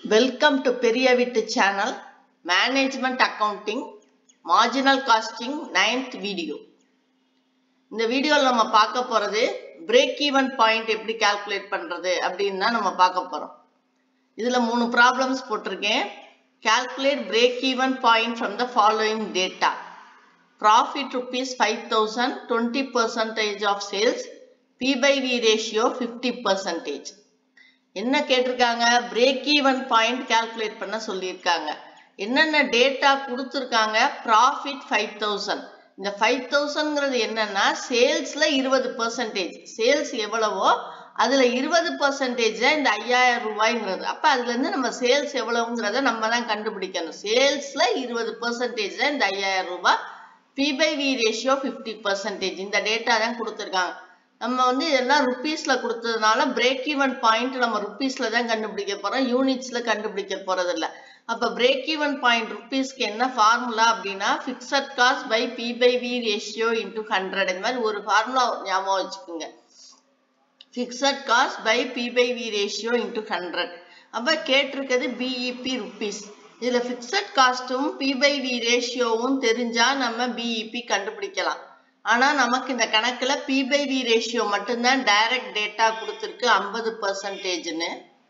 Welcome to பெரிய வீட்டு channel management accounting marginal costing ninth video இந்த வீடியோவில் நம்ம பார்க்க போகிறது பிரேக் ஈவன் பாயிண்ட் எப்படி கால்குலேட் பண்ணுறது அப்படின்னு தான் நம்ம பார்க்க போகிறோம் இதில் மூணு ப்ராப்ளம்ஸ் போட்டிருக்கேன் calculate break even point from the following data profit rupees five thousand twenty percentage of sales P by V ratio fifty percentage என்ன கேட்டிருக்காங்க பிரேக் ஈவன் பாயிண்ட் கால்குலேட் பண்ண சொல்லியிருக்காங்க என்னென்ன டேட்டா கொடுத்துருக்காங்க ப்ராஃபிட் ஃபைவ் தௌசண்ட் இந்த five தௌசண்ட்ங்கிறது என்னன்னா சேல்ஸ்ல இருபது பர்சன்டேஜ் சேல்ஸ் எவ்வளவோ அதுல இருபது பர்சன்டேஜ் தான் இந்த ஐயாயிரம் ரூபாய்ங்கிறது அப்ப அதுல இருந்து நம்ம சேல்ஸ் எவ்வளவுங்கிறத நம்ம தான் கண்டுபிடிக்கணும் சேல்ஸ்ல இருபது பர்சன்டேஜ் தான் இந்த ஐயாயிரம் ரூபாய் P by V ratio fifty percentage இந்த டேட்டா தான் கொடுத்துருக்காங்க நம்ம வந்து இதெல்லாம் ருப்பீஸ்ல கொடுத்ததுனால பிரேக் ஈவன் பாயிண்ட் நம்ம ருப்பீஸ்ல தான் கண்டுபிடிக்க போறோம் யூனிட்ஸ்ல கண்டுபிடிக்க போறது இல்ல அப்ப பிரேக் ஈவன் பாயிண்ட் ருப்பீஸ்க்கு என்ன ஃபார்முலா அப்படின்னா fixed cost by P by V ratio into hundred இந்த மாதிரி ஒரு ஃபார்முலா ஞாபகம் வச்சுக்கோங்க fixed cost by P by V ratio into hundred அப்ப கேட்டிருக்கிறது பிஇபி ருப்பீஸ் இதுல பிக்சட் காஸ்டும் பி பை வி ரேஷியோவும் தெரிஞ்சா நம்ம பிஇபி கண்டுபிடிக்கலாம் ஆனா நமக்கு இந்த கணக்குல பி பை வி ரேஷியோ மட்டும்தான் டைரக்ட் டேட்டா கொடுத்துருக்கு ஐம்பது பர்சன்டேஜ்னு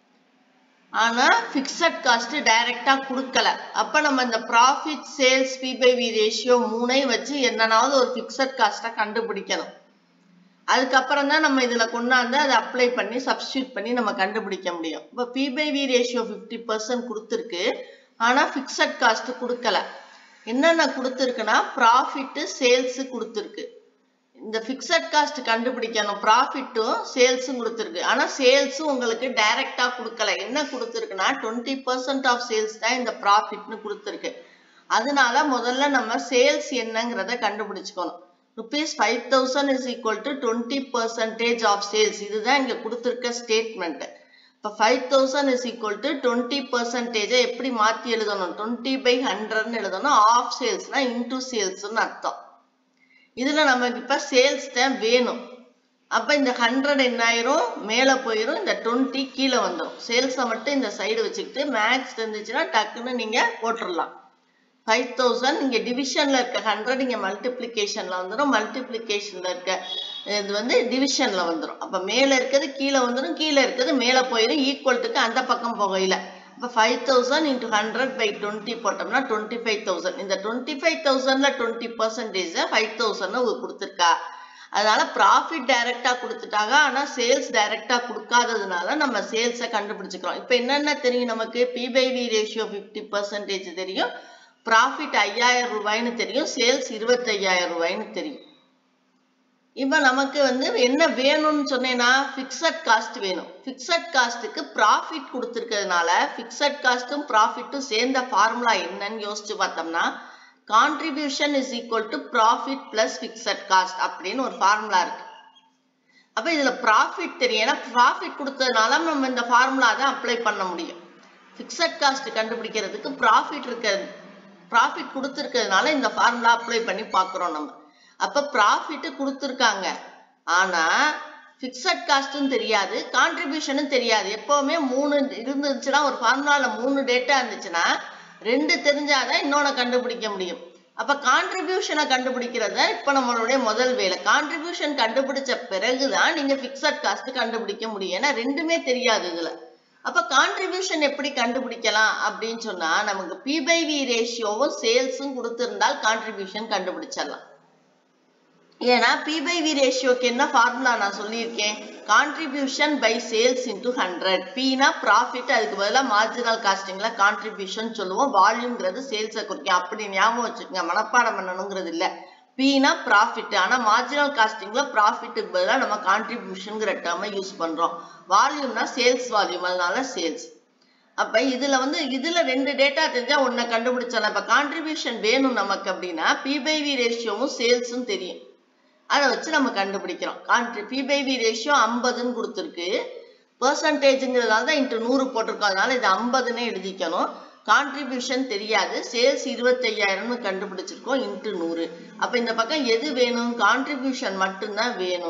ஆனா பிக்சட் காஸ்ட் டைரக்டா கொடுக்கல அப்ப நம்ம இந்த profit sales P by V ratio மூணையும் வச்சு என்னன்னாவது ஒரு பிக்சட் காஸ்டா கண்டுபிடிக்கணும் அதுக்கப்புறம் தான் நம்ம இதுல கொண்டாந்து அதை அப்ளை பண்ணி சப்ஸ்டியூட் பண்ணி நம்ம கண்டுபிடிக்க முடியும் இப்போ P by V ratio fifty percent கொடுத்துருக்கு ஆனா பிக்சட் காஸ்ட் கொடுக்கல என்னென்ன கொடுத்துருக்குன்னா ப்ராஃபிட்டு சேல்ஸு கொடுத்துருக்கு இந்த ஃபிக்ஸட் காஸ்ட் கண்டுபிடிக்கணும் ப்ராஃபிட்டும் சேல்ஸும் கொடுத்துருக்கு ஆனால் சேல்ஸும் உங்களுக்கு டைரக்டா கொடுக்கல என்ன கொடுத்துருக்குன்னா டுவெண்ட்டி பர்சன்ட் ஆஃப் சேல்ஸ் தான் இந்த ப்ராஃபிட்னு கொடுத்துருக்கு அதனால முதல்ல நம்ம சேல்ஸ் என்னங்கிறத கண்டுபிடிச்சுக்கணும் rupees five thousand is equal to twenty percentage of sales இதுதான் இங்கே கொடுத்துருக்க ஸ்டேட்மெண்ட் இப்போ five thousand is equal to twenty பர்சன்டேஜை எப்படி மாற்றி எழுதணும் டுவெண்ட்டி பை ஹண்ட்ரட்னு எழுதணும் ஆஃப் சேல்ஸ்னா இன்டூ சேல்ஸ்னு அர்த்தம் இதில் நமக்கு இப்போ சேல்ஸ் தான் வேணும் அப்போ இந்த ஹண்ட்ரட் என்ன ஆயிரும் மேலே போயிடும் இந்த டுவெண்ட்டி கீழே வந்துடும் சேல்ஸை மட்டும் இந்த சைடு வச்சுக்கிட்டு மேக்ஸ் இருந்துச்சுன்னா டக்குன்னு நீங்கள் போட்டுடலாம் ஃபைவ் தௌசண்ட் இங்கே டிவிஷனில் இருக்க ஹண்ட்ரட் இங்கே மல்டிப்ளிகேஷனில் வந்துடும் மல்டிப்ளிகேஷனில் இருக்க இது வந்து டிவிஷனில் வந்துடும் அப்போ மேலே இருக்கிறது கீழே வந்துடும் கீழே இருக்கிறது மேலே போயிடும் ஈக்குவல்ட்டுக்கு அந்த பக்கம் போகையில் இப்போ five thousand into hundred by twenty போட்டோம்னா டுவெண்ட்டி ஃபைவ் தௌசண்ட் இந்த டுவெண்ட்டி ஃபைவ் தௌசண்டில் டுவெண்ட்டி பர்சன்டேஜ் ஃபைவ் தௌசண்ட் கொடுத்துருக்கா அதனால ப்ராஃபிட் டைரக்டா கொடுத்துட்டாங்க ஆனால் சேல்ஸ் டைரக்டா கொடுக்காததுனால நம்ம சேல்ஸை கண்டுபிடிச்சிக்கிறோம் இப்போ என்னென்ன தெரியும் நமக்கு P by V ratio fifty percentage தெரியும் ப்ராஃபிட் ஐயாயிரம் ரூபாய்னு தெரியும் சேல்ஸ் இருபத்தையாயிரம் ரூபாய்னு தெரியும் இப்போ நமக்கு வந்து என்ன வேணும்னு சொன்னேன்னா ஃபிக்ஸட் காஸ்ட் வேணும் ஃபிக்ஸட் காஸ்ட்டுக்கு ப்ராஃபிட் கொடுத்துருக்கிறதுனால ஃபிக்ஸட் காஸ்ட்டும் ப்ராஃபிட்டும் சேர்ந்த ஃபார்முலா என்னன்னு யோசிச்சு பார்த்தோம்னா contribution is equal to profit plus fixed cost அப்படின்னு ஒரு ஃபார்முலா இருக்கு அப்போ இதில் ப்ராஃபிட் தெரியும் ஏன்னா ப்ராஃபிட் கொடுத்ததுனால நம்ம இந்த ஃபார்முலா தான் அப்ளை பண்ண முடியும் ஃபிக்ஸட் காஸ்ட் கண்டுபிடிக்கிறதுக்கு ப்ராஃபிட் இருக்கிறது ப்ராஃபிட் கொடுத்துருக்கிறதுனால இந்த ஃபார்முலா அப்ளை பண்ணி பார்க்குறோம் நம்ம அப்போ ப்ராஃபிட்டு கொடுத்துருக்காங்க ஆனால் ஃபிக்ஸட் காஸ்ட்டும் தெரியாது கான்ட்ரிபியூஷனும் தெரியாது எப்போவுமே மூணு இருந்துச்சுன்னா ஒரு ஃபார்முலாவில் மூணு டேட்டா இருந்துச்சுன்னா ரெண்டு தெரிஞ்சாதான் இன்னொன்று கண்டுபிடிக்க முடியும் அப்போ கான்ட்ரிபியூஷனை கண்டுபிடிக்கிறது தான் இப்போ நம்மளுடைய முதல் வேலை கான்ட்ரிபியூஷன் கண்டுபிடிச்ச பிறகு தான் நீங்கள் ஃபிக்ஸட் காஸ்ட் கண்டுபிடிக்க முடியும் ஏன்னா ரெண்டுமே தெரியாது இதில் அப்போ கான்ட்ரிபியூஷன் எப்படி கண்டுபிடிக்கலாம் அப்படின்னு சொன்னால் நமக்கு பி பை வி ரேஷியோவும் சேல்ஸும் கொடுத்துருந்தால் கான்ட்ரிபியூஷன் கண்டுபிடிச்சிடலாம் ஏன்னா பி பை வி ரேஷியோக்கு என்ன ஃபார்முலா நான் சொல்லியிருக்கேன் contribution by sales into hundred பினா ப்ராஃபிட் அதுக்கு பதிலாக மார்ஜினல் காஸ்டிங்ல கான்ட்ரிபியூஷன் சொல்லுவோம் வால்யூம்ங்கிறது சேல்ஸை குறிக்கும் அப்படி ஞாபகம் வச்சுக்கோங்க மனப்பாடம் பண்ணணுங்கிறது இல்லை பினா ப்ராஃபிட் ஆனால் மார்ஜினல் காஸ்டிங்ல ப்ராஃபிட்டுக்கு பதிலாக நம்ம கான்ட்ரிபியூஷனுங்கிற டேர்மை யூஸ் பண்ணுறோம் வால்யூம்னா சேல்ஸ் வால்யூம் அதனால சேல்ஸ் அப்ப இதுல வந்து இதுல ரெண்டு டேட்டா தெரிஞ்சா ஒன்ன கண்டுபிடிச்சலாம் இப்ப கான்ட்ரிபியூஷன் வேணும் நமக்கு அப்படின்னா பி பை வி ரேஷியோவும் சேல்ஸும் தெரியும் அதை வச்சு நம்ம கண்டுபிடிக்கிறோம் கான்ட்ரி பி பை வி ரேஷியோ ஐம்பதுன்னு கொடுத்துருக்கு பர்சன்டேஜுங்கிறதால தான் இன்ட்டு நூறு போட்டிருக்கோம் அதனால இது ஐம்பதுன்னு எழுதிக்கணும் கான்ட்ரிபியூஷன் தெரியாது சேல்ஸ் இருபத்தையாயிரம்னு கண்டுபிடிச்சிருக்கோம் இன்ட்டு நூறு அப்போ இந்த பக்கம் எது வேணும் கான்ட்ரிபியூஷன் மட்டும்தான் வேணும்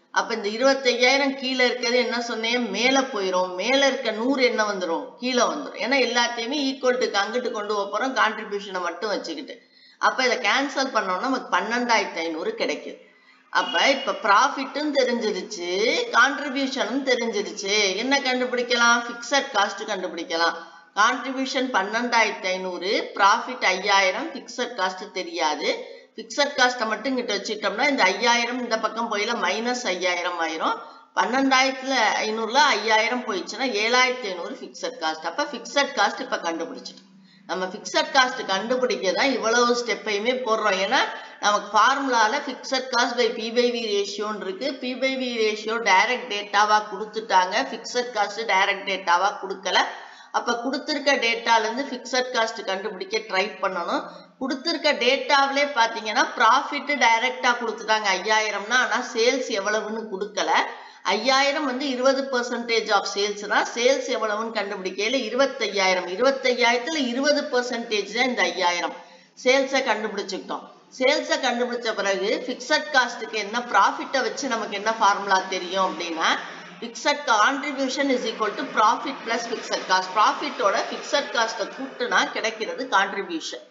அப்ப இந்த இருபத்தையாயிரம் கீழே இருக்கிறது என்ன சொன்னேன் மேல போயிரும் மேல இருக்க நூறு என்ன வந்துரும் கீழே வந்துரும் ஏன்னா எல்லாத்தையுமே ஈக்குவல் டுக்கு அங்கிட்டு கொண்டு போறோம் கான்ட்ரிபியூஷனை மட்டும் வச்சுக்கிட்டு அப்ப இதை கேன்சல் பண்ணோம்னா நமக்கு பன்னெண்டாயிரத்தி ஐநூறு கிடைக்குது அப்ப இப்ப ப்ராஃபிட்டும் தெரிஞ்சிருச்சு கான்ட்ரிபியூஷனும் தெரிஞ்சிருச்சு என்ன கண்டுபிடிக்கலாம் பிக்சட் காஸ்ட் கண்டுபிடிக்கலாம் கான்ட்ரிபியூஷன் பன்னெண்டாயிரத்தி ஐநூறு ப்ராஃபிட் ஐயாயிரம் பிக்சட் காஸ்ட் தெரியாது பிக்சட் காஸ்ட்டை மட்டும் இங்கிட்ட வச்சுட்டோம்னா இந்த ஐயாயிரம் இந்த பக்கம் போயில மைனஸ் ஐயாயிரம் ஆயிரும் பன்னெண்டாயிரத்துல ஐநூறுல ஐயாயிரம் போயிடுச்சுன்னா ஏழாயிரத்தி ஐநூறு பிக்சட் காஸ்ட் அப்ப பிக்சட் காஸ்ட் இப்ப கண்டுபிடிச்சிட்டோம் நம்ம பிக்சட் காஸ்ட் கண்டுபிடிக்க தான் இவ்வளவு ஸ்டெப்பையுமே போடுறோம் ஏன்னா நமக்கு ஃபார்முலால fixed cost by P by V ரேஷியோன்னு இருக்கு P by V ratio direct டேட்டாவா கொடுத்துட்டாங்க பிக்சட் காஸ்ட் டைரக்ட் டேட்டாவா கொடுக்கல அப்ப கொடுத்துருக்க டேட்டால இருந்து பிக்சட் காஸ்ட் கண்டுபிடிக்க ட்ரை பண்ணணும் கொடுத்துருக்க டேட்டாவிலே பாத்தீங்கன்னா ப்ராஃபிட் டைரக்டா கொடுத்துட்டாங்க ஐயாயிரம்னா ஆனா சேல்ஸ் எவ்வளவுன்னு கொடுக்கல ஐயாயிரம் வந்து இருபது பெர்சன்டேஜ் ஆஃப் சேல்ஸ்னா சேல்ஸ் எவ்வளவுன்னு கண்டுபிடிக்கையில இருபத்தையாயிரம் இருபத்தையாயிரத்துல இருபது பெர்சன்டேஜ் தான் இந்த ஐயாயிரம் சேல்ஸை கண்டுபிடிச்சுக்கிட்டோம் சேல்ஸை கண்டுபிடிச்ச பிறகு பிக்சட் காஸ்ட்டுக்கு என்ன ப்ராஃபிட்டை வச்சு நமக்கு என்ன ஃபார்முலா தெரியும் அப்படின்னா fixed contribution is equal to profit plus fixed cost ப்ராஃபிட்டோட பிக்சட் காஸ்ட்டை கூட்டுனா கிடைக்கிறது கான்ட்ரிபியூஷன்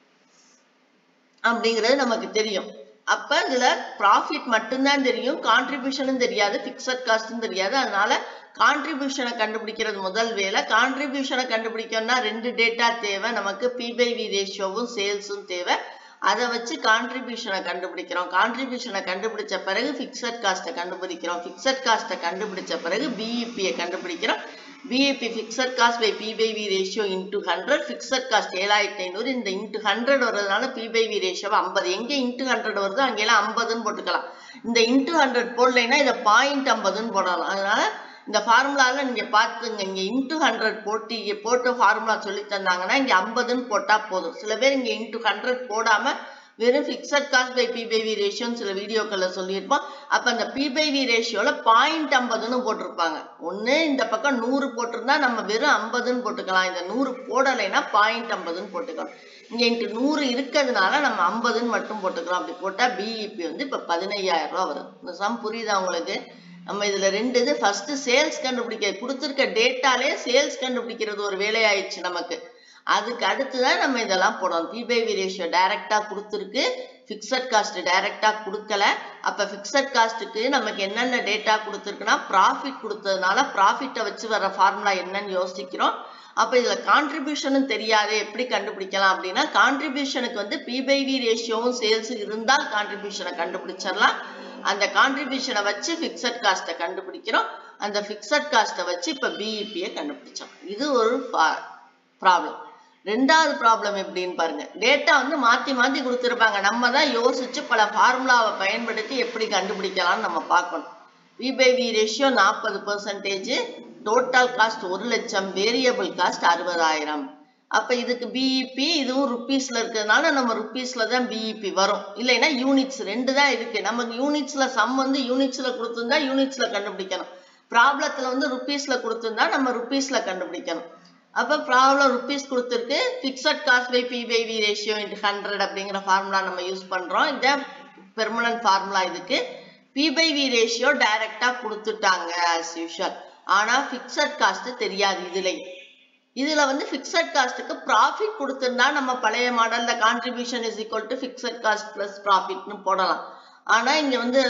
அப்படிங்கிறது நமக்கு தெரியும் அப்ப இதுல ப்ராஃபிட் மட்டும்தான் தெரியும் கான்ட்ரிபியூஷனும் தெரியாது பிக்சட் காஸ்டும் தெரியாது அதனால கான்ட்ரிபியூஷனை கண்டுபிடிக்கிறது முதல் வேலை கான்ட்ரிபியூஷனை கண்டுபிடிக்கணும்னா ரெண்டு டேட்டா தேவை நமக்கு பி பை வி ரேஷியோவும் சேல்ஸும் தேவை அதை வச்சு கான்ட்ரிபியூஷனை கண்டுபிடிக்கிறோம் கான்ட்ரிபியூஷனை கண்டுபிடிச்ச பிறகு பிக்சட் காஸ்ட்டை கண்டுபிடிக்கிறோம் பிக்சட் காஸ்ட்டை கண்டுபிடிச்ச பிறகு பிஇபியை கண்டுபிடிக்கிறோம் BEP fixed cost by P by V ratio into hundred fixed cost ஏழாயிரத்தி ஐநூறு இந்த இன்டூ ஹண்ட்ரட் வர்றதுனால பி பை வி ரேஷியோ ஐம்பது எங்கே இன்டூ ஹண்ட்ரட் வருதோ அங்கெல்லாம் ஐம்பதுன்னு போட்டுக்கலாம் இந்த இன்டூ ஹண்ட்ரட் போடலைன்னா இதை பாயிண்ட் ஐம்பதுன்னு போடலாம் அதனால இந்த ஃபார்முலால நீங்க பாத்துங்க இங்க இன்டூ ஹண்ட்ரட் போட்டு இங்க போட்டு ஃபார்முலா சொல்லி தந்தாங்கன்னா இங்க ஐம்பதுன்னு போட்டா போதும் சில பேர் இங்க இன்டூ ஹண்ட்ரட் போடாம வெறும் fixed cost by P by V ரேஷியோன்னு சில வீடியோக்கள்ல சொல்லியிருப்போம் அப்ப அந்த பி பை வி ரேஷியோல பாயிண்ட் ஐம்பதுன்னு போட்டிருப்பாங்க ஒண்ணு இந்த பக்கம் நூறு போட்டிருந்தா நம்ம வெறும் ஐம்பதுன்னு போட்டுக்கலாம் இந்த நூறு போடலைன்னா பாயிண்ட் ஐம்பதுன்னு போட்டுக்கலாம் இங்க இன்ட்டு நூறு இருக்கிறதுனால நம்ம ஐம்பதுன்னு மட்டும் போட்டுக்கலாம் அப்படி போட்டா பிஇபி வந்து இப்ப பதினையாயிரம் ரூபாய் வரும் இந்த சம் புரியுதா உங்களுக்கு நம்ம இதுல ரெண்டு இது ஃபர்ஸ்ட் சேல்ஸ் கண்டுபிடிக்க கொடுத்துருக்க டேட்டாலே சேல்ஸ் கண்டுபிடிக்கிறது ஒரு வேலையாயிடுச்சு நமக்கு அதுக்கு அடுத்துதான் நம்ம இதெல்லாம் போடணும் பி பை வி ரேஷியோ டைரக்டா கொடுத்துருக்கு பிக்சட் காஸ்ட் டைரக்டா கொடுக்கல அப்ப பிக்சட் காஸ்ட்டுக்கு நமக்கு என்னென்ன டேட்டா கொடுத்துருக்குன்னா ப்ராஃபிட் கொடுத்ததுனால ப்ராஃபிட்டை வச்சு வர ஃபார்முலா என்னன்னு யோசிக்கிறோம் அப்ப இதுல கான்ட்ரிபியூஷனும் தெரியாது எப்படி கண்டுபிடிக்கலாம் அப்படின்னா கான்ட்ரிபியூஷனுக்கு வந்து பி பை வி ரேஷியோவும் சேல்ஸ் இருந்தால் கான்ட்ரிபியூஷனை கண்டுபிடிச்சிடலாம் அந்த கான்ட்ரிபியூஷனை வச்சு பிக்சட் காஸ்ட்டை கண்டுபிடிக்கிறோம் அந்த பிக்சட் காஸ்ட்டை வச்சு இப்ப பிஇபியை கண்டுபிடிச்சோம் இது ஒரு ப்ராப்ளம் ரெண்டாவது ப்ராப்ளம் எப்படின்னு பாருங்க டேட்டா வந்து மாத்தி மாத்தி கொடுத்துருப்பாங்க நம்ம தான் யோசிச்சு பல ஃபார்முலாவை பயன்படுத்தி எப்படி கண்டுபிடிக்கலாம்னு நம்ம பார்க்கணும் வி பை வி ரேஷியோ நாற்பது பெர்சன்டேஜ் டோட்டல் காஸ்ட் ஒரு லட்சம் வேரியபிள் காஸ்ட் அறுபதாயிரம் அப்ப இதுக்கு பிஇபி இதுவும் ருப்பீஸ்ல இருக்கிறதுனால நம்ம ருப்பீஸ்ல தான் பிஇபி வரும் இல்லைன்னா யூனிட்ஸ் ரெண்டு தான் இருக்கு நமக்கு யூனிட்ஸ்ல சம் வந்து யூனிட்ஸ்ல கொடுத்துருந்தா யூனிட்ஸ்ல கண்டுபிடிக்கணும் ப்ராப்ளத்துல வந்து ருப்பீஸ்ல கொடுத்துருந்தா நம்ம ருப்பீஸ்ல கண்டுபிடிக்கணும் அப்ப ப்ராப்ளம் ருப்பீஸ் கொடுத்துருக்கு fixed cost by P by V ratio into hundred அப்படிங்கிற ஃபார்முலா நம்ம யூஸ் பண்றோம் இதான் பெர்மனன்ட் ஃபார்முலா இதுக்கு பி பை வி ரேஷியோ டைரக்டா கொடுத்துட்டாங்க ஆஸ் யூஷுவல் ஆனா பிக்சட் காஸ்ட் தெரியாது இதுல இதுல வந்து பிக்சட் காஸ்ட்டுக்கு ப்ராஃபிட் கொடுத்திருந்தா நம்ம பழைய மாடல்ல contribution is equal to fixed cost plus ப்ராஃபிட்னு போடலாம் ஆனா இங்க வந்து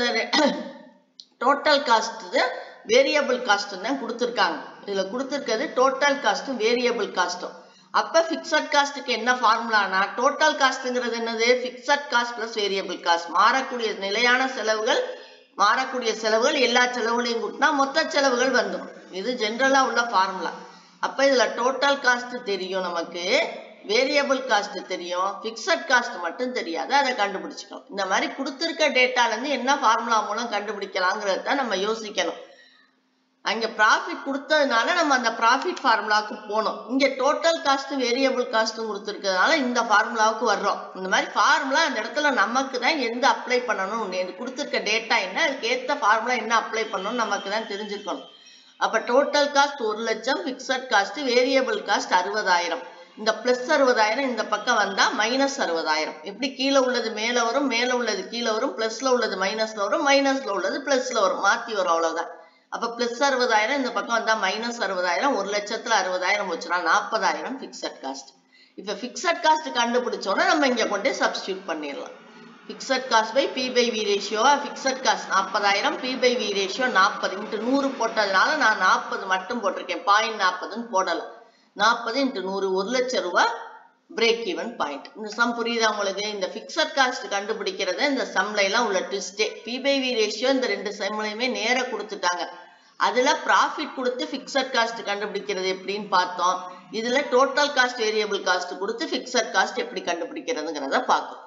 டோட்டல் காஸ்ட் வேரியபிள் காஸ்ட் தான் கொடுத்துருக்காங்க இதுல கொடுத்துருக்கிறது டோட்டல் காஸ்ட்டும் வேரியபிள் காஸ்ட்டும் அப்ப பிக்சட் காஸ்ட்டுக்கு என்ன ஃபார்முலானா டோட்டல் காஸ்ட்ங்கிறது என்னது fixed cost plus variable cost மாறக்கூடிய நிலையான செலவுகள் மாறக்கூடிய செலவுகள் எல்லா செலவுகளையும் கூட்டினா மொத்த செலவுகள் வந்துடும் இது ஜென்ரலா உள்ள ஃபார்முலா அப்ப இதுல டோட்டல் காஸ்ட் தெரியும் நமக்கு வேரியபிள் காஸ்ட் தெரியும் பிக்சட் காஸ்ட் மட்டும் தெரியாது அதை கண்டுபிடிச்சுக்கணும் இந்த மாதிரி கொடுத்துருக்க டேட்டால இருந்து என்ன ஃபார்முலா மூலம் கண்டுபிடிக்கலாங்கிறத தான் நம்ம யோசிக்கணும் அங்க ப்ராஃபிட் கொடுத்ததுனால நம்ம அந்த ப்ராஃபிட் ஃபார்முலாவுக்கு போனோம் இங்க டோட்டல் காஸ்ட் வேரியபிள் காஸ்ட்டும் கொடுத்துருக்கிறதுனால இந்த ஃபார்முலாவுக்கு வர்றோம் இந்த மாதிரி ஃபார்முலா அந்த இடத்துல நமக்கு தான் எந்த அப்ளை பண்ணணும் கொடுத்துருக்க டேட்டா என்ன அதுக்கு ஏத்த ஃபார்முலா என்ன அப்ளை பண்ணணும் நமக்கு தான் தெரிஞ்சுக்கணும் அப்ப டோட்டல் காஸ்ட் ஒரு லட்சம் பிக்சட் காஸ்ட் வேரியபிள் காஸ்ட் அறுபதாயிரம் இந்த பிளஸ் அறுபதாயிரம் இந்த பக்கம் வந்தா மைனஸ் அறுபதாயிரம் எப்படி கீழே உள்ளது மேல வரும் மேல உள்ளது கீழே வரும் பிளஸ்ல உள்ளது மைனஸ்ல வரும் மைனஸ்ல உள்ளது பிளஸ்ல வரும் மாத்தி வரும் அவ்வளவுதான் அப்ப பிளஸ் அறுபதாயிரம் இந்த பக்கம் வந்தா மைனஸ் அறுபதாயிரம் ஒரு லட்சத்துல அறுபதாயிரம் போச்சுன்னா நாற்பதாயிரம் பிக்சட் காஸ்ட் இப்ப பிக்சட் காஸ்ட் கண்டுபிடிச்சோன்னா நம்ம இங்க கொண்டு சப்ஸ்டியூட் பண்ணிடலாம் fixed cost by P by V ரேஷியோவா பிக்சட் காஸ்ட் நாற்பதாயிரம் பி பை வி ரேஷியோ நாற்பது இன்ட்டு நூறு போட்டதுனால நான் நாற்பது மட்டும் போட்டிருக்கேன் பாயிண்ட் நாற்பதுன்னு போடல நாற்பது இன்ட்டு நூறு ஒரு லட்சம் ரூபாய் பிரேக் ஈவன் பாயிண்ட் இந்த சம் புரியுதா உங்களுக்கு இந்த பிக்சட் காஸ்ட் கண்டுபிடிக்கிறது இந்த சம்ல எல்லாம் உள்ள ட்விஸ்டே பி பை வி ரேஷியோ இந்த ரெண்டு சம்லையுமே நேர கொடுத்துட்டாங்க அதுல ப்ராஃபிட் கொடுத்து பிக்சட் காஸ்ட் கண்டுபிடிக்கிறது எப்படின்னு பார்த்தோம் இதுல டோட்டல் காஸ்ட் வேரியபிள் காஸ்ட் கொடுத்து பிக்சட் காஸ்ட் எப்படி கண்டுபிடிக்கிறதுங்கிறத பார்க்கும்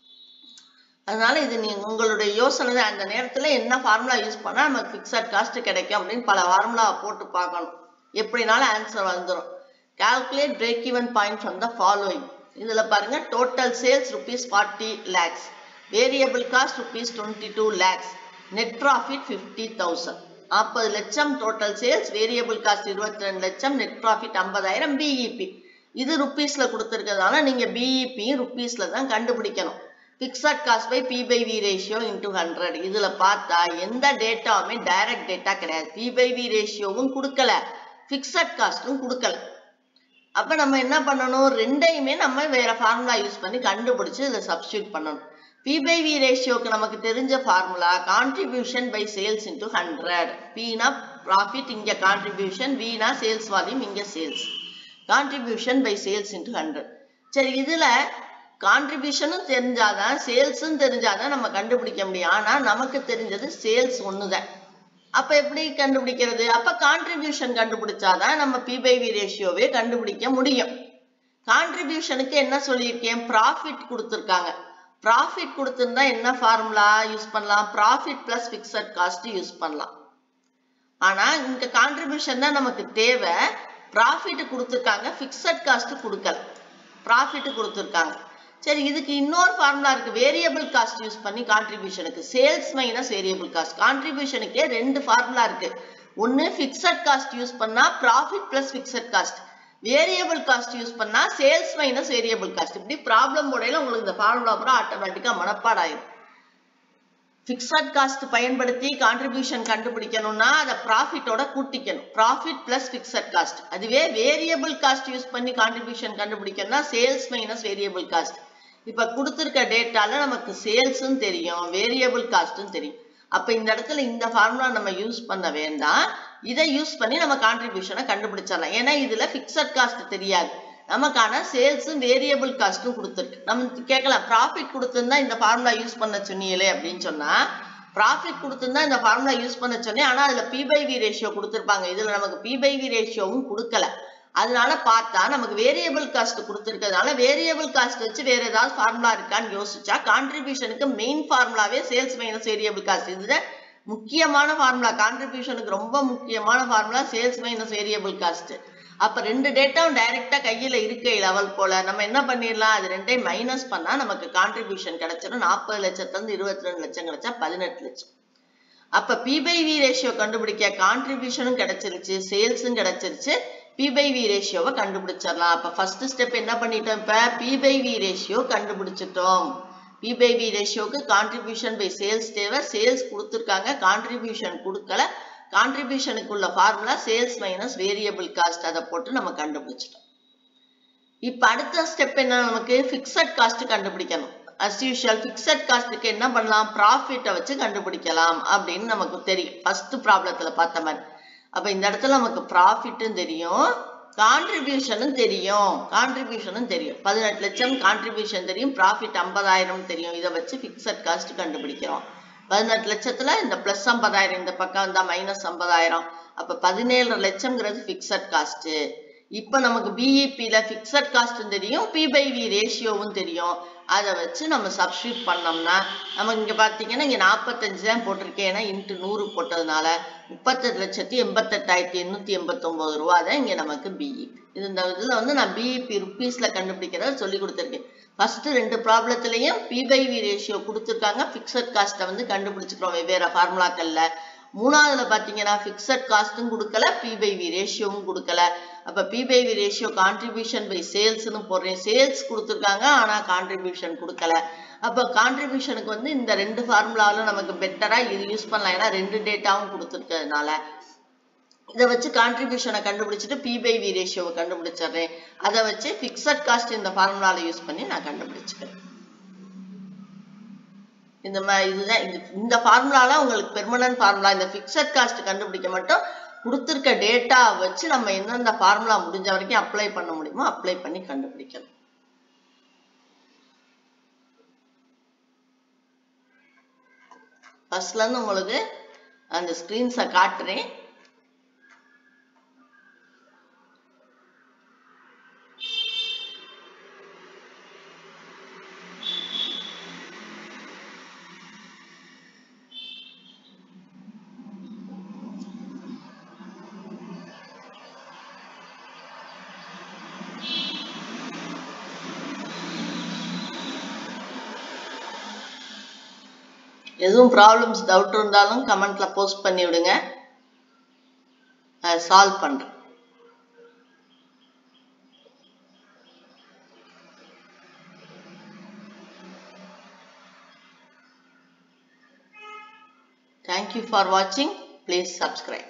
அதனால இது நீங்க உங்களுடைய யோசனை தான் அந்த நேரத்துல என்ன ஃபார்முலா யூஸ் பண்ணா நமக்கு பிக்சட் காஸ்ட் கிடைக்கும் அப்படின்னு பல ஃபார்முலா போட்டு பார்க்கணும் எப்படினாலும் ஆன்சர் வந்துடும் calculate break even point from the following இதுல பாருங்க total sales rupees forty lakhs variable cost rupees twenty two lakhs net profit fifty thousand நாற்பது லட்சம் டோட்டல் சேல்ஸ் வேரியபிள் காஸ்ட் இருபத்தி ரெண்டு லட்சம் நெட் ப்ராஃபிட் ஐம்பதாயிரம் பிஇபி இது ருப்பீஸ்ல கொடுத்துருக்கிறதால நீங்க பிஇபியும் ருப்பீஸ்ல தான் கண்டுபிடிக்கணும் fixed cost by P by V ratio into hundred இதுல பார்த்தா எந்த டேட்டாவுமே டைரக்ட் டேட்டா கிடையாது பி பை வி ரேஷியோவும் கொடுக்கல பிக்சட் காஸ்டும் கொடுக்கல அப்ப நம்ம என்ன பண்ணணும் ரெண்டையுமே நம்ம வேற ஃபார்முலா யூஸ் பண்ணி கண்டுபிடிச்சு இதை சப்ஸ்டியூட் பண்ணணும் பி பை வி ரேஷியோக்கு நமக்கு தெரிஞ்ச formula contribution by sales into hundred பினா ப்ராஃபிட் இங்க கான்ட்ரிபியூஷன் வினா சேல்ஸ் வால்யூம் இங்க sales contribution by sales into hundred சரி இதுல கான்ட்ரிபியூஷனும் தெரிஞ்சாதான் சேல்ஸும் தெரிஞ்சாதான் நம்ம கண்டுபிடிக்க முடியும் ஆனா நமக்கு தெரிஞ்சது சேல்ஸ் ஒண்ணுதான் அப்ப எப்படி கண்டுபிடிக்கிறது அப்ப கான்ட்ரிபியூஷன் கண்டுபிடிச்சாதான் நம்ம பி பை வி ரேஷியோவே கண்டுபிடிக்க முடியும் கான்ட்ரிபியூஷனுக்கு என்ன சொல்லியிருக்கேன் ப்ராஃபிட் கொடுத்துருக்காங்க ப்ராஃபிட் கொடுத்துருந்தா என்ன ஃபார்முலா யூஸ் பண்ணலாம் profit plus fixed cost use பண்ணலாம் ஆனா இங்க கான்ட்ரிபியூஷன் தான் நமக்கு தேவை ப்ராஃபிட் கொடுத்துருக்காங்க பிக்சட் காஸ்ட் கொடுக்கல ப்ராஃபிட் கொடுத்துருக்காங்க சரி இதுக்கு இன்னொரு ஃபார்முலா இருக்கு வேரியபிள் காஸ்ட் யூஸ் பண்ணி கான்ட்ரிபியூஷனுக்கு சேல்ஸ் மைனஸ் வேரியபிள் காஸ்ட் கான்ட்ரிபியூஷனுக்கே ரெண்டு ஃபார்முலா இருக்கு ஒன்னு பிக்சட் காஸ்ட் யூஸ் பண்ணா profit plus fixed cost variable cost use பண்ணா சேல்ஸ் மைனஸ் வேரியபிள் காஸ்ட் இப்படி ப்ராப்ளம் முறையில உங்களுக்கு இந்த ஃபார்முலா பூரா ஆட்டோமேட்டிக்கா மனப்பாடாயிரும் பிக்சட் காஸ்ட் பயன்படுத்தி கான்ட்ரிபியூஷன் கண்டுபிடிக்கணும்னா அதை ப்ராஃபிட்டோட கூட்டிக்கணும் ப்ராஃபிட் பிளஸ் பிக்சட் காஸ்ட் அதுவே வேரியபிள் காஸ்ட் யூஸ் பண்ணி கான்ட்ரிபியூஷன் கண்டுபிடிக்கணும்னா சேல்ஸ் மைனஸ் வேரியபிள் காஸ்ட் இப்ப கொடுத்துருக்க டேட்டால நமக்கு சேல்ஸும் தெரியும் வேரியபிள் காஸ்டும் தெரியும் அப்ப இந்த இடத்துல இந்த ஃபார்முலா நம்ம யூஸ் பண்ண வேண்டாம் இதை யூஸ் பண்ணி நம்ம கான்ட்ரிபியூஷனை கண்டுபிடிச்சிடலாம் ஏன்னா இதுல பிக்சட் காஸ்ட் தெரியாது நமக்கான சேல்ஸும் வேரியபிள் காஸ்ட்டும் கொடுத்துருக்கு நம்ம கேட்கலாம் ப்ராஃபிட் கொடுத்துருந்தா இந்த ஃபார்முலா யூஸ் பண்ண சொன்னீங்களே அப்படின்னு சொன்னா ப்ராஃபிட் கொடுத்துருந்தா இந்த ஃபார்முலா யூஸ் பண்ண சொன்னேன் ஆனா அதுல பி பை வி ரேஷியோ கொடுத்துருப்பாங்க இதுல நமக்கு பி பை வி ரேஷியோவும் கொடுக்கல அதனால பார்த்தா நமக்கு வேரியபிள் காஸ்ட் கொடுத்துருக்கிறதுனால வேரியபிள் காஸ்ட் வச்சு வேற ஏதாவது ஃபார்முலா இருக்கான்னு யோசிச்சா கான்ட்ரிபியூஷனுக்கு மெயின் ஃபார்முலாவே சேல்ஸ் மைனஸ் வேரியபிள் காஸ்ட் இதுதான் முக்கியமான ஃபார்முலா கான்ட்ரிபியூஷனுக்கு ரொம்ப முக்கியமான ஃபார்முலா சேல்ஸ் மைனஸ் வேரியபிள் காஸ்ட் அப்ப ரெண்டு டேட்டாவும் டைரக்டா கையில இருக்க லெவல் போல நம்ம என்ன பண்ணிடலாம் அது ரெண்டையும் மைனஸ் பண்ணா நமக்கு கான்ட்ரிபியூஷன் கிடைச்சிடும் நாற்பது லட்சத்துல இருந்து இருபத்தி ரெண்டு லட்சம் கிடைச்சா பதினெட்டு லட்சம் அப்ப பி பை வி ரேஷியோ கண்டுபிடிக்க கான்ட்ரிபியூஷனும் கிடைச்சிருச்சு சேல்ஸும் கிடைச்சிருச்சு பி பை வி ரேஷியோவை கண்டுபிடிச்சிடலாம் அப்ப ஃபர்ஸ்ட் ஸ்டெப் என்ன பண்ணிட்டோம் இப்ப பி பை வி ரேஷியோ கண்டுபிடிச்சிட்டோம் பி பை வி ரேஷியோக்கு கான்ட்ரிபியூஷன் பை சேல்ஸ் தேவை சேல்ஸ் கொடுத்துருக்காங்க கான்ட்ரிபியூஷன் கொடுக்கல கான்ட்ரிபியூஷனுக்கு உள்ள formula sales minus variable cost அதை போட்டு நம்ம கண்டுபிடிச்சிட்டோம் இப்ப அடுத்த ஸ்டெப் என்ன நமக்கு பிக்சட் காஸ்ட் கண்டுபிடிக்கணும் அஸ் யூஷுவல் பிக்சட் காஸ்ட்டுக்கு என்ன பண்ணலாம் ப்ராஃபிட்டை வச்சு கண்டுபிடிக்கலாம் அப்படின்னு நமக்கு தெரியும் ஃபர்ஸ்ட் ப்ராப்ளத்துல பார்த்த மாதிரி அப்ப இந்த இடத்துல நமக்கு ப்ராஃபிட்டும் தெரியும் கான்ட்ரிபியூஷனும் தெரியும் கான்ட்ரிபியூஷனும் தெரியும் பதினெட்டு லட்சம் கான்ட்ரிபியூஷன் தெரியும் ப்ராஃபிட் ஐம்பதாயிரம் தெரியும் இதை வச்சு பிக்சட் காஸ்ட் கண்டுபிடிக்கிறோம் பதினெட்டு லட்சத்துல இந்த பிளஸ் ஐம்பதாயிரம் இந்த பக்கம் வந்தா மைனஸ் ஐம்பதாயிரம் அப்ப பதினேழு லட்சம்ங்கிறது பிக்சட் காஸ்ட் இப்ப நமக்கு பிஇபில பிக்சட் காஸ்டும் தெரியும் பி பை வி ரேஷியோவும் தெரியும் அதை வச்சு நம்ம சப்ஸ்டியூட் பண்ணோம்னா நமக்கு இங்க பாத்தீங்கன்னா இங்க நாற்பத்தஞ்சு தான் போட்டிருக்கேன் ஏன்னா இன்ட்டு நூறு போட்டதுனால முப்பத்தெட்டு லட்சத்தி எண்பத்தெட்டாயிரத்தி எண்ணூத்தி எண்பத்தி ஒன்பது ரூபா தான் இங்க நமக்கு பிஇபி இது இந்த இதுல வந்து நான் பிஇபி ருப்பீஸ்ல கண்டுபிடிக்கிறத சொல்லி கொடுத்துருக்கேன் ஃபர்ஸ்ட் ரெண்டு ப்ராப்ளத்திலையும் பி பை வி ரேஷியோ கொடுத்துருக்காங்க பிக்சட் காஸ்ட்டை வந்து கண்டுபிடிச்சுக்கிறோம் வெவ்வேறு ஃபார்முலாக்கள்ல மூணாவதுல பாத்தீங்கன்னா பிக்சட் காஸ்ட்டும் கொடுக்கல பி பை வி ரேஷியோவும் கொடுக்கல அப்ப P by V ratio contribution by சேல்ஸ்னு போடுறேன் சேல்ஸ் கொடுத்துருக்காங்க ஆனா கான்ட்ரிபியூஷன் கொடுக்கல அப்ப கான்ட்ரிபியூஷனுக்கு வந்து இந்த ரெண்டு ஃபார்முலாவிலும் நமக்கு பெட்டரா இது யூஸ் பண்ணலாம் ஏன்னா ரெண்டு டேட்டாவும் கொடுத்துருக்கிறதுனால இதை வச்சு கான்ட்ரிபியூஷனை கண்டுபிடிச்சிட்டு பி பை வி ரேஷியோவை கண்டுபிடிச்சிடுறேன் அதை வச்சு ஃபிக்ஸட் காஸ்ட் இந்த ஃபார்முலாவில் யூஸ் பண்ணி நான் கண்டுபிடிச்சுக்கிறேன் இந்த மாதிரி இதுதான் இது இந்த ஃபார்முலால உங்களுக்கு பெர்மனன்ட் ஃபார்முலா இந்த ஃபிக்ஸட் காஸ்ட் கண்டுபிடிக்க மட்டும் கொடுத்துருக்க டேட்டா வச்சு நம்ம எந்தெந்த ஃபார்முலா முடிஞ்ச வரைக்கும் அப்ளை பண்ண முடியுமோ அப்ளை பண்ணி கண்டுபிடிக்கணும் ஃபர்ஸ்ட்ல இருந்து உங்களுக்கு அந்த ஸ்கிரீன்ஸை காட்டுறேன் எதுவும் ப்ராப்ளம்ஸ் டவுட் இருந்தாலும் கமெண்ட்ல போஸ்ட் பண்ணி விடுங்க சால்வ் பண்றேன் Thank you for watching. Please subscribe.